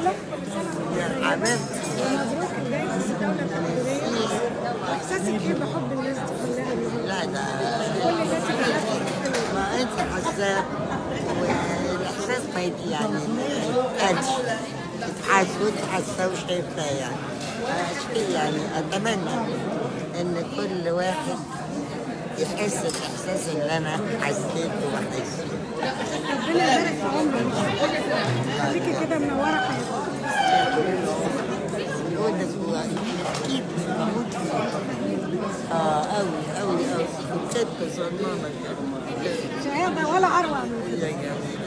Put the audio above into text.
لك كل سنه يا حبيبتي ومبروك جايزه الدوله الجمهوريه احساسك ايه بحب الناس دي كلها النهارده؟ لا ده كل الناس اللي حاسة ما انت حاساه والاحساس ما يت- يعني ما يتقالش تحس وتحسه وشايفاه يعني شيء يعني اتمنى ان كل واحد يحس الاحساس اللي انا حسيته وحسيته ربنا يبارك في عمرك خليكي كده منوره حياتك يقول لك هو اكيد بموت فيه اه قوي قوي قوي ست صنانه شهاده ولا اروع من يا جميل